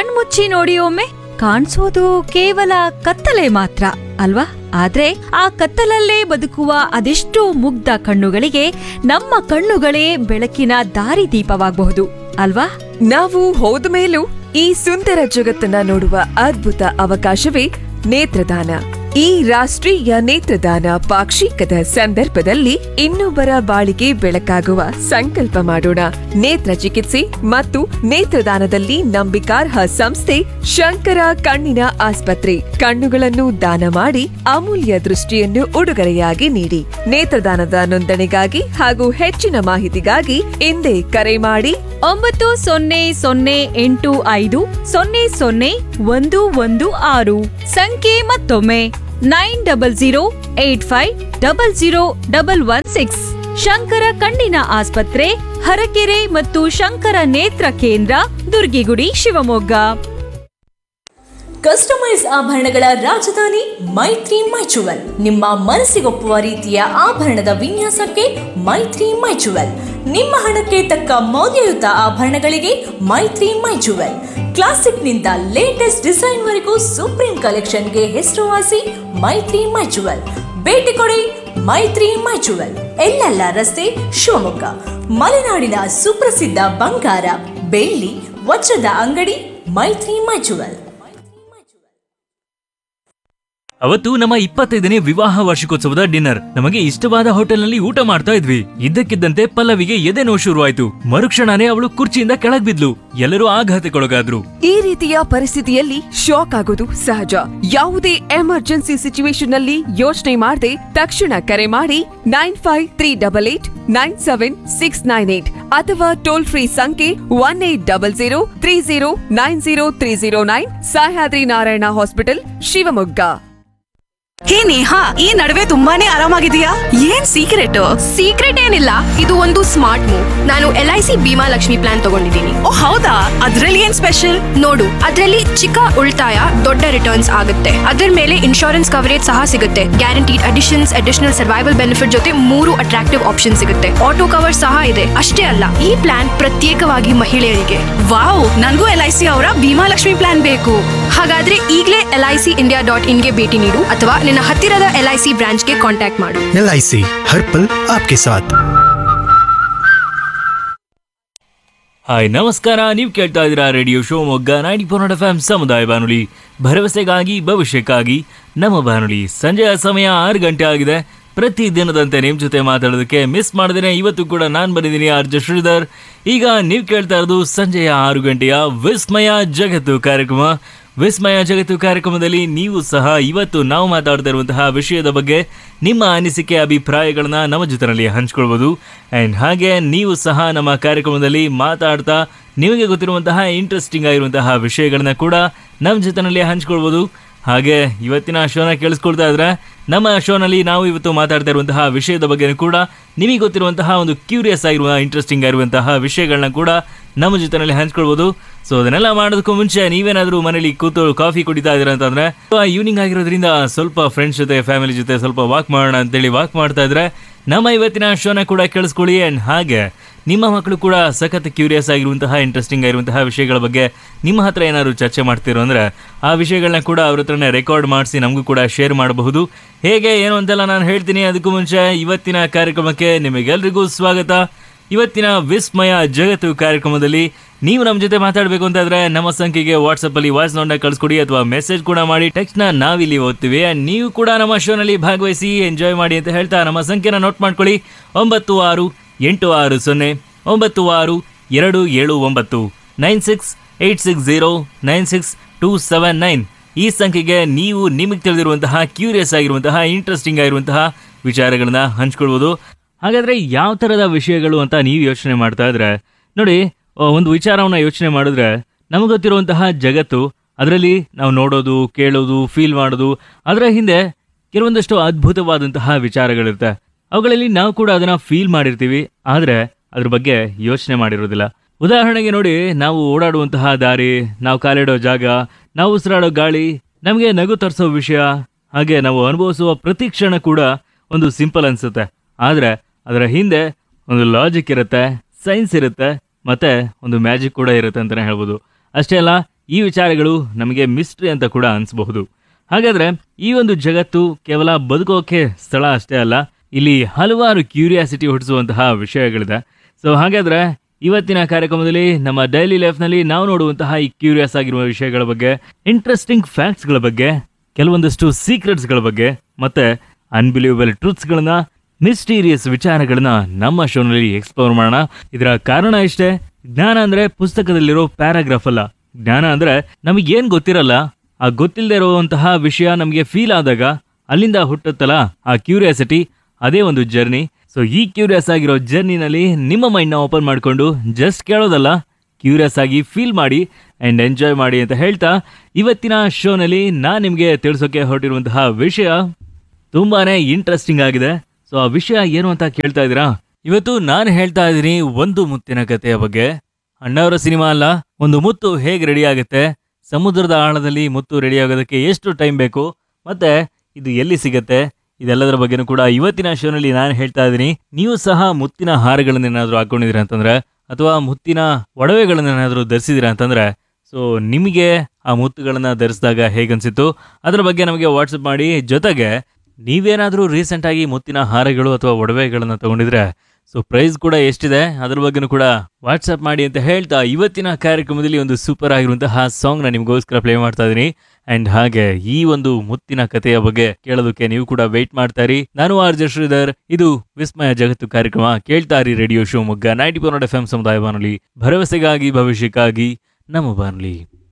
ಕಣ್ಮುಚ್ಚಿ ನೋಡಿ ಒಮ್ಮೆ ಕಾಣಿಸೋದು ಕೇವಲ ಕತ್ತಲೆ ಮಾತ್ರ ಅಲ್ವಾ ಆದ್ರೆ ಆ ಕತ್ತಲಲ್ಲೇ ಬದುಕುವ ಅದೆಷ್ಟೋ ಮುಗ್ಧ ಕಣ್ಣುಗಳಿಗೆ ನಮ್ಮ ಕಣ್ಣುಗಳೇ ಬೆಳಕಿನ ದಾರಿದೀಪವಾಗಬಹುದು ಅಲ್ವಾ ನಾವು ಹೋದ ಮೇಲೂ ಈ ಸುಂದರ ಜಗತ್ತನ್ನ ನೋಡುವ ಅದ್ಭುತ ಅವಕಾಶವೇ ನೇತ್ರದಾನ ಈ ರಾಷ್ಟ್ರೀಯ ನೇತ್ರದಾನ ಪಾಕ್ಷಿಕದ ಸಂದರ್ಭದಲ್ಲಿ ಇನ್ನೊಬ್ಬರ ಬಾಳಿಗೆ ಬೆಳಕಾಗುವ ಸಂಕಲ್ಪ ಮಾಡೋಣ ನೇತ್ರ ಚಿಕಿತ್ಸೆ ಮತ್ತು ನೇತ್ರದಾನದಲ್ಲಿ ನಂಬಿಕಾರ್ಹ ಸಂಸ್ಥೆ ಶಂಕರ ಕಣ್ಣಿನ ಆಸ್ಪತ್ರೆ ಕಣ್ಣುಗಳನ್ನು ದಾನ ಮಾಡಿ ಅಮೂಲ್ಯ ದೃಷ್ಟಿಯನ್ನು ಉಡುಗೊರೆಯಾಗಿ ನೀಡಿ ನೇತ್ರದಾನದ ನೋಂದಣಿಗಾಗಿ ಹಾಗೂ ಹೆಚ್ಚಿನ ಮಾಹಿತಿಗಾಗಿ ಹಿಂದೆ ಕರೆ ಮಾಡಿ ಒಂಬತ್ತು ಸೊನ್ನೆ ಸೊನ್ನೆ ಎಂಟು ಐದು ಸೊನ್ನೆ ಸೊನ್ನೆ ಒಂದು ಒಂದು ಆರು ಸಂಖ್ಯೆ ಮತ್ತೊಮ್ಮೆ nine double zero eight five double zero double one six Shankara ಕಣ್ಣಿನ ಆಸ್ಪತ್ರೆ ಹರಕೆರೆ ಮತ್ತು ಶಂಕರ ನೇತ್ರ ಕೇಂದ್ರ ದುರ್ಗಿಗುಡಿ ಶಿವಮೊಗ್ಗ ಕಸ್ಟಮೈಸ್ ಆಭರಣಗಳ ರಾಜಧಾನಿ ಮೈತ್ರಿ ಮೈಚುವಲ್ ನಿಮ್ಮ ಮನಸ್ಸಿಗೊಪ್ಪುವ ರೀತಿಯ ಆಭರಣದ ವಿನ್ಯಾಸಕ್ಕೆ ಮೈತ್ರಿ ಮೈಚುವಲ್ ನಿಮ್ಮ ಹಣಕ್ಕೆ ತಕ್ಕ ಮೌಲ್ಯಯುತ ಆಭರಣಗಳಿಗೆ ಮೈತ್ರಿ ಮೈಚುವಲ್ ಕ್ಲಾಸಿಕ್ನಿಂದ ಲೇಟೆಸ್ಟ್ ಡಿಸೈನ್ವರೆಗೂ ಸುಪ್ರೀಂ ಕಲೆಕ್ಷನ್ಗೆ ಹೆಸರುವಾಸಿ ಮೈತ್ರಿ ಮೈಚುವಲ್ ಭೇಟಿ ಕೊಡಿ ಮೈತ್ರಿ ಮೈಚುವಲ್ ಎಲ್ಲೆಲ್ಲ ರಸ್ತೆ ಶಿವಮೊಗ್ಗ ಮಲೆನಾಡಿನ ಸುಪ್ರಸಿದ್ಧ ಬಂಗಾರ ಬೆಳ್ಳಿ ವಜ್ರದ ಅಂಗಡಿ ಮೈತ್ರಿ ಮೈಚುವಲ್ ಅವತ್ತು ನಮ್ಮ ಇಪ್ಪತ್ತೈದನೇ ವಿವಾಹ ವಾರ್ಷಿಕೋತ್ಸವದ ಡಿನ್ನರ್ ನಮಗೆ ಇಷ್ಟವಾದ ಹೋಟೆಲ್ನಲ್ಲಿ ಊಟ ಮಾಡ್ತಾ ಇದ್ವಿ ಇದ್ದಕ್ಕಿದ್ದಂತೆ ಪಲ್ಲವಿಗೆ ಎದೆ ನೋವು ಶುರುವಾಯ್ತು ಮರುಕ್ಷಣನೇ ಅವಳು ಕುರ್ಚಿಯಿಂದ ಕೆಳಗ್ ಬಿದ್ಲು ಎಲ್ಲರೂ ಆಘಾತಕ್ಕೊಳಗಾದ್ರು ಈ ರೀತಿಯ ಪರಿಸ್ಥಿತಿಯಲ್ಲಿ ಶಾಕ್ ಆಗೋದು ಸಹಜ ಯಾವುದೇ ಎಮರ್ಜೆನ್ಸಿ ಸಿಚುವೇಶನ್ ನಲ್ಲಿ ಯೋಚನೆ ಮಾಡದೆ ತಕ್ಷಣ ಕರೆ ಮಾಡಿ nine five three double eight nine seven six nine eight ಅಥವಾ ಟೋಲ್ ಫ್ರೀ ಸಂಖ್ಯೆ one eight double zero three zero nine zero three zero nine Sahyadri Narayana hospital Shivamogga hey Neha ಈ ನಡುವೆ ತುಂಬಾನೇ ಆರಾಮಾಗಿದೆಯಾ ಏನ್ ಸೀಕ್ರೆಟ್ ಸೀಕ್ರೆಟ್ ಏನಿಲ್ಲ ಇದು ಒಂದು ಸ್ಮಾರ್ಟ್ ಮೂವ್ ನಾನು L I C Bhima Lakshmi plan ತಗೊಂಡಿದ್ದೀನಿ ಓ ಹೌದಾ ಅದ್ರಲ್ಲಿ ಏನ್ ಸ್ಪೆಷಲ್ ನೋಡು ಅದರಲ್ಲಿ ಚಿಕ್ಕ ಉಳಿತಾಯ ದೊಡ್ಡ ರಿಟರ್ನ್ಸ್ ಆಗುತ್ತೆ ಅದರ ಮೇಲೆ ಇನ್ಶೂರೆನ್ಸ್ ಕವರೇಜ್ ಸಹ ಸಿಗುತ್ತೆ guaranteed additions additional survival benefit ಜೊತೆ ಮೂರು ಅಟ್ರಾಕ್ಟಿವ್ ಆಪ್ಷನ್ ಸಿಗುತ್ತೆ ಆಟೋ ಕವರ್ ಸಹ ಇದೆ ಅಷ್ಟೇ ಅಲ್ಲ ಈ ಪ್ಲಾನ್ ಪ್ರತ್ಯೇಕವಾಗಿ ಮಹಿಳೆಯರಿಗೆ ವಾವ್ ನನ್ಗೂ ಎಲ್ ಐ ಸಿ ಅವರ ಭೀಮಾ ಲಕ್ಷ್ಮಿ ಪ್ಲಾನ್ ಬೇಕು ಹಾಗಾದ್ರೆ ಈಗಲೇ L I C India dot ಇನ್ಗೆ ಭೇಟಿ ನೀಡು ಅಥವಾ ನಿನ್ನ ಹತ್ತಿರದ ಎಲ್ ಐ ಸಿ ಬ್ರಾಂಚ್ಗೆ ಕಾಂಟ್ಯಾಕ್ಟ್ ಮಾಡು एल आई सी हर पल आपके साथ ಹಾಯ್ ನಮಸ್ಕಾರ ನೀವು ಕೇಳ್ತಾ ಇದ್ದೀರಾ radio Shivamogga ninety four not F M ಸಮುದಾಯ ಬಾನುಲಿ ಭರವಸೆಗಾಗಿ ಭವಿಷ್ಯಕ್ಕಾಗಿ ನಮ್ಮ ಬಾನುಲಿ ಸಂಜೆಯ ಸಮಯ ಆರು ಗಂಟೆ ಆಗಿದೆ ಪ್ರತಿ ದಿನದಂತೆ ನಿಮ್ಮ ಜೊತೆ ಮಾತಾಡೋದಕ್ಕೆ ಮಿಸ್ ಮಾಡಿದ್ರೆ ಇವತ್ತು ಕೂಡ ನಾನು ಬಂದಿದ್ದೀನಿ ಆರ್ಜ ಶ್ರೀಧರ್ ಈಗ ನೀವು ಕೇಳ್ತಾ ಇರೋದು ಸಂಜೆಯ ಆರು ಗಂಟೆಯ ವಿಸ್ಮಯ ಜಗತ್ತು ಕಾರ್ಯಕ್ರಮ ವಿಸ್ಮಯ ಜಗತ್ತು ಕಾರ್ಯಕ್ರಮದಲ್ಲಿ ನೀವು ಸಹ ಇವತ್ತು ನಾವು ಮಾತಾಡ್ತಾ ಇರುವಂತಹ ವಿಷಯದ ಬಗ್ಗೆ ನಿಮ್ಮ ಅನಿಸಿಕೆ ಅಭಿಪ್ರಾಯಗಳನ್ನ ನಮ್ಮ ಜೊತೆನಲ್ಲಿ ಹಂಚ್ಕೊಳ್ಬೋದು ಆ್ಯಂಡ್ ಹಾಗೆ ನೀವು ಸಹ ನಮ್ಮ ಕಾರ್ಯಕ್ರಮದಲ್ಲಿ ಮಾತಾಡ್ತಾ ನಿಮಗೆ ಗೊತ್ತಿರುವಂತಹ ಇಂಟ್ರೆಸ್ಟಿಂಗ್ ಆಗಿರುವಂತಹ ವಿಷಯಗಳನ್ನ ಕೂಡ ನಮ್ಮ ಜೊತೆನಲ್ಲಿ ಹಂಚ್ಕೊಳ್ಬೋದು ಹಾಗೆ ಇವತ್ತಿನ ಶೋನ ಕೇಳಿಸ್ಕೊಳ್ತಾ ಇದ್ರೆ ನಮ್ಮ ಶೋನಲ್ಲಿ ನಾವು ಇವತ್ತು ಮಾತಾಡ್ತಾ ಇರುವಂತಹ ವಿಷಯದ ಬಗ್ಗೆ ಕೂಡ ನಿಮಗೆ ಗೊತ್ತಿರುವಂತಹ ಒಂದು ಕ್ಯೂರಿಯಸ್ ಆಗಿರುವ ಇಂಟ್ರೆಸ್ಟಿಂಗ್ ಆಗಿರುವಂತಹ ವಿಷಯಗಳನ್ನ ಕೂಡ ನಮ್ಮ ಜೊತೆನಲ್ಲಿ ಹಂಚ್ಕೊಳ್ಬೋದು ಸೊ ಅದನ್ನೆಲ್ಲ ಮಾಡೋದಕ್ಕೂ ಮುಂಚೆ ನೀವೇನಾದರೂ ಮನೇಲಿ ಕೂತು ಕಾಫಿ ಕುಡಿತಾ ಇದ್ದೀರಾ ಅಂತಂದ್ರೆ ಈವ್ನಿಂಗ್ ಆಗಿರೋದ್ರಿಂದ ಸ್ವಲ್ಪ ಫ್ರೆಂಡ್ಸ್ ಜೊತೆ ಫ್ಯಾಮಿಲಿ ಜೊತೆ ಸ್ವಲ್ಪ ವಾಕ್ ಮಾಡೋಣ ಅಂತೇಳಿ ವಾಕ್ ಮಾಡ್ತಾ ಇದ್ರೆ ನಮ್ಮ ಇವತ್ತಿನ ಶೋನ ಕೂಡ ಕೇಳಿಸ್ಕೊಳ್ಳಿ ಆ್ಯಂಡ್ ಹಾಗೆ ನಿಮ್ಮ ಮಕ್ಕಳು ಕೂಡ ಸಖತ್ ಕ್ಯೂರಿಯಸ್ ಆಗಿರುವಂತಹ ಇಂಟ್ರೆಸ್ಟಿಂಗ್ ಆಗಿರುವಂತಹ ವಿಷಯಗಳ ಬಗ್ಗೆ ನಿಮ್ಮ ಹತ್ರ ಏನಾದ್ರು ಚರ್ಚೆ ಮಾಡ್ತಿರೋ ಅಂದ್ರೆ ಆ ವಿಷಯಗಳನ್ನ ಕೂಡ ಅವ್ರ ಹತ್ರನೇ ರೆಕಾರ್ಡ್ ಮಾಡಿಸಿ ನಮಗೂ ಕೂಡ ಶೇರ್ ಮಾಡಬಹುದು ಹೇಗೆ ಏನು ಅಂತೆಲ್ಲ ನಾನು ಹೇಳ್ತೀನಿ ಅದಕ್ಕೂ ಮುಂಚೆ ಇವತ್ತಿನ ಕಾರ್ಯಕ್ರಮಕ್ಕೆ ನಿಮಗೆಲ್ರಿಗೂ ಸ್ವಾಗತ ಇವತ್ತಿನ ವಿಸ್ಮಯ ಜಗತ್ತು ಕಾರ್ಯಕ್ರಮದಲ್ಲಿ ನೀವು ನಮ್ಮ ಜೊತೆ ಮಾತಾಡಬೇಕು ಅಂತಾದ್ರೆ ನಮ್ಮ ಸಂಖ್ಯೆಗೆ ವಾಟ್ಸಪ್ ಅಲ್ಲಿ ವಾಯ್ಸ್ ನೋಟ್ನ ಕಳಿಸ್ಕೊಡಿ ಅಥವಾ ಮೆಸೇಜ್ ಕೂಡ ಮಾಡಿ ಟೆಕ್ಸ್ಟ್ ನ ನಾವಿಲ್ಲಿ ಓದ್ತೀವಿ And ನೀವು ಕೂಡ ನಮ್ಮ ಶೋನಲ್ಲಿ ಭಾಗವಹಿಸಿ ಎಂಜಾಯ್ ಮಾಡಿ ಅಂತ ಹೇಳ್ತಾ ನಮ್ಮ ಸಂಖ್ಯೆನ ನೋಟ್ ಮಾಡ್ಕೊಳ್ಳಿ ಒಂಬತ್ತು ಆರು ಎಂಟು ಆರು ಸೊನ್ನೆ ಒಂಬತ್ತು ಆರು ಎರಡು ಏಳು ಒಂಬತ್ತು nine six eight six zero nine six two seven nine ಈ ಸಂಖ್ಯೆಗೆ ನೀವು ನಿಮಗೆ ತಿಳಿದಿರುವಂತಹ ಕ್ಯೂರಿಯಸ್ ಆಗಿರುವಂತಹ ಇಂಟ್ರೆಸ್ಟಿಂಗ್ ಆಗಿರುವಂತಹ ವಿಚಾರಗಳನ್ನ ಹಂಚ್ಕೊಳ್ಬೋದು ಹಾಗಾದ್ರೆ ಯಾವ ಥರದ ವಿಷಯಗಳು ಅಂತ ನೀವು ಯೋಚನೆ ಮಾಡ್ತಾ ಇದ್ರೆ ನೋಡಿ ಆ, ಒಂದು ವಿಚಾರವನ್ನ ಯೋಚನೆ ಮಾಡಿದ್ರೆ ನಮಗೆ ಗೊತ್ತಿರುವಂತಹ ಜಗತ್ತು ಅದರಲ್ಲಿ ನಾವು ನೋಡೋದು ಕೇಳೋದು ಫೀಲ್ ಮಾಡೋದು ಅದರ ಹಿಂದೆ ಕೆಲವೊಂದಷ್ಟು ಅದ್ಭುತವಾದಂತಹ ವಿಚಾರಗಳಿರುತ್ತೆ ಅವುಗಳಲ್ಲಿ ನಾವು ಕೂಡ ಅದನ್ನ ಫೀಲ್ ಮಾಡಿರ್ತೀವಿ ಆದ್ರೆ ಅದ್ರ ಬಗ್ಗೆ ಯೋಚನೆ ಮಾಡಿರೋದಿಲ್ಲ ಉದಾಹರಣೆಗೆ ನೋಡಿ ನಾವು ಓಡಾಡುವಂತಹ ದಾರಿ ನಾವು ಕಾಲಿಡೋ ಜಾಗ ನಾವು ಉಸಿರಾಡೋ ಗಾಳಿ ನಮಗೆ ನಗು ತರಿಸೋ ವಿಷಯ ಹಾಗೆ ನಾವು ಅನುಭವಿಸುವ ಪ್ರತಿ ಕ್ಷಣ ಕೂಡ ಒಂದು ಸಿಂಪಲ್ ಅನ್ಸುತ್ತೆ ಆದ್ರೆ ಅದರ ಹಿಂದೆ ಒಂದು ಲಾಜಿಕ್ ಇರುತ್ತೆ ಸೈನ್ಸ್ ಇರುತ್ತೆ ಮತ್ತೆ ಒಂದು ಮ್ಯಾಜಿಕ್ ಕೂಡ ಇರುತ್ತೆ ಅಂತಾನೆ ಹೇಳ್ಬೋದು ಅಷ್ಟೇ ಅಲ್ಲ ಈ ವಿಚಾರಗಳು ನಮಗೆ ಮಿಸ್ಟ್ರಿ ಅಂತ ಕೂಡ ಅನಿಸಬಹುದು ಹಾಗಾದ್ರೆ ಈ ಒಂದು ಜಗತ್ತು ಕೇವಲ ಬದುಕೋಕೆ ಸ್ಥಳ ಅಷ್ಟೇ ಅಲ್ಲ ಇಲ್ಲಿ ಹಲವಾರು ಕ್ಯೂರಿಯಾಸಿಟಿ ಹುಟ್ಟಿಸುವಂತಹ ವಿಷಯಗಳಿದೆ ಸೊ ಹಾಗಾದ್ರೆ ಇವತ್ತಿನ ಕಾರ್ಯಕ್ರಮದಲ್ಲಿ ನಮ್ಮ ಡೈಲಿ ಲೈಫ್ನಲ್ಲಿ ನಾವು ನೋಡುವಂತಹ ಈ ಕ್ಯೂರಿಯಸ್ ಆಗಿರುವ ವಿಷಯಗಳ ಬಗ್ಗೆ ಇಂಟ್ರೆಸ್ಟಿಂಗ್ ಫ್ಯಾಕ್ಟ್ಸ್ಗಳ ಬಗ್ಗೆ ಕೆಲವೊಂದಷ್ಟು ಸೀಕ್ರೆಟ್ಸ್ಗಳ ಬಗ್ಗೆ ಮತ್ತೆ ಅನ್ಬಿಲೀವಬಲ್ ಟ್ರೂತ್ಸ್ಗಳನ್ನ ಮಿಸ್ಟೀರಿಯಸ್ ವಿಚಾರಗಳನ್ನ ನಮ್ಮ ಶೋನಲ್ಲಿ ಎಕ್ಸ್ಪ್ಲೋರ್ ಮಾಡೋಣ ಇದರ ಕಾರಣ ಇಷ್ಟೇ ಜ್ಞಾನ ಅಂದ್ರೆ ಪುಸ್ತಕದಲ್ಲಿರೋ ಪ್ಯಾರಾಗ್ರಾಫ್ ಅಲ್ಲ ಜ್ಞಾನ ಅಂದ್ರೆ ನಮಗೇನ್ ಗೊತ್ತಿರಲ್ಲ ಆ ಗೊತ್ತಿಲ್ಲದೆ ಇರುವಂತಹ ವಿಷಯ ನಮಗೆ ಫೀಲ್ ಆದಾಗ ಅಲ್ಲಿಂದ ಹುಟ್ಟುತ್ತಲ್ಲ ಆ ಕ್ಯೂರಿಯಾಸಿಟಿ ಅದೇ ಒಂದು ಜರ್ನಿ ಸೊ ಈ ಕ್ಯೂರಿಯಸ್ ಆಗಿರೋ ಜರ್ನಿನಲ್ಲಿ ನಿಮ್ಮ ಮೈಂಡ್ನ ಓಪನ್ ಮಾಡಿಕೊಂಡು ಜಸ್ಟ್ ಕೇಳೋದಲ್ಲ ಕ್ಯೂರಿಯಸ್ ಆಗಿ ಫೀಲ್ ಮಾಡಿ ಆ್ಯಂಡ್ ಎಂಜಾಯ್ ಮಾಡಿ ಅಂತ ಹೇಳ್ತಾ ಇವತ್ತಿನ ಶೋನಲ್ಲಿ ನಾನು ನಿಮಗೆ ತಿಳಿಸೋಕೆ ಹೊರಟಿರುವಂತಹ ವಿಷಯ ತುಂಬಾನೇ ಇಂಟ್ರೆಸ್ಟಿಂಗ್ ಆಗಿದೆ ಸೊ ಆ ವಿಷಯ ಏನು ಅಂತ ಕೇಳ್ತಾ ಇದ್ದೀರಾ ಇವತ್ತು ನಾನು ಹೇಳ್ತಾ ಇದ್ದೀನಿ ಒಂದು ಮುತ್ತಿನ ಕಥೆಯ ಬಗ್ಗೆ ಅಣ್ಣವರ ಸಿನಿಮಾ ಅಲ್ಲ ಒಂದು ಮುತ್ತು ಹೇಗೆ ರೆಡಿ ಆಗುತ್ತೆ ಸಮುದ್ರದ ಆಳದಲ್ಲಿ ಮುತ್ತು ರೆಡಿ ಆಗೋದಕ್ಕೆ ಎಷ್ಟು ಟೈಮ್ ಬೇಕು ಮತ್ತೆ ಇದು ಎಲ್ಲಿ ಸಿಗತ್ತೆ ಇದೆಲ್ಲದರ ಬಗ್ಗೆನೂ ಕೂಡ ಇವತ್ತಿನ ಶೋನಲ್ಲಿ ನಾನು ಹೇಳ್ತಾ ಇದ್ದೀನಿ ನೀವು ಸಹ ಮುತ್ತಿನ ಹಾರಗಳನ್ನೇನಾದರೂ ಹಾಕೊಂಡಿದ್ದೀರಾ ಅಂತಂದ್ರೆ ಅಥವಾ ಮುತ್ತಿನ ಒಡವೆಗಳನ್ನೇನಾದರೂ ಧರಿಸಿದ್ದೀರಾ ಅಂತಂದ್ರೆ ಸೊ ನಿಮಗೆ ಆ ಮುತ್ತುಗಳನ್ನ ಧರಿಸಿದಾಗ ಹೇಗನ್ಸಿತ್ತು ಅದರ ಬಗ್ಗೆ ನಮಗೆ ವಾಟ್ಸಪ್ ಮಾಡಿ ಜೊತೆಗೆ ನೀವೇನಾದರೂ ರೀಸೆಂಟಾಗಿ ಮುತ್ತಿನ ಹಾರಗಳು ಅಥವಾ ಒಡವೆಗಳನ್ನ ತಗೊಂಡಿದ್ರೆ ಸೊ ಪ್ರೈಸ್ ಕೂಡ ಎಷ್ಟಿದೆ ಅದ್ರ ಬಗ್ಗೆನೂ ಕೂಡ ವಾಟ್ಸಪ್ ಮಾಡಿ ಅಂತ ಹೇಳ್ತಾ ಇವತ್ತಿನ ಕಾರ್ಯಕ್ರಮದಲ್ಲಿ ಒಂದು ಸೂಪರ್ ಆಗಿರುವಂತಹ ಸಾಂಗ್ನ ನಿಮಗೋಸ್ಕರ ಪ್ಲೇ ಮಾಡ್ತಾ ಇದ್ದೀನಿ ಅಂಡ್ ಹಾಗೆ ಈ ಒಂದು ಮುತ್ತಿನ ಕಥೆಯ ಬಗ್ಗೆ ಕೇಳೋದಕ್ಕೆ ನೀವು ಕೂಡ ವೆಯ್ಟ್ ಮಾಡ್ತಾ ಇರಿ ನಾನು ಆರ್ ಜೆ ಶ್ರೀಧರ್ ಇದು ವಿಸ್ಮಯ ಜಗತ್ತು ಕಾರ್ಯಕ್ರಮ ಕೇಳ್ತಾ ಇರಿ radio Shivamogga ninety four F M ಸಮುದಾಯ ಬಾನುಲಿ ಭರವಸೆಗಾಗಿ ಭವಿಷ್ಯಕ್ಕಾಗಿ ನಮ್ಮ ಬಾನುಲಿ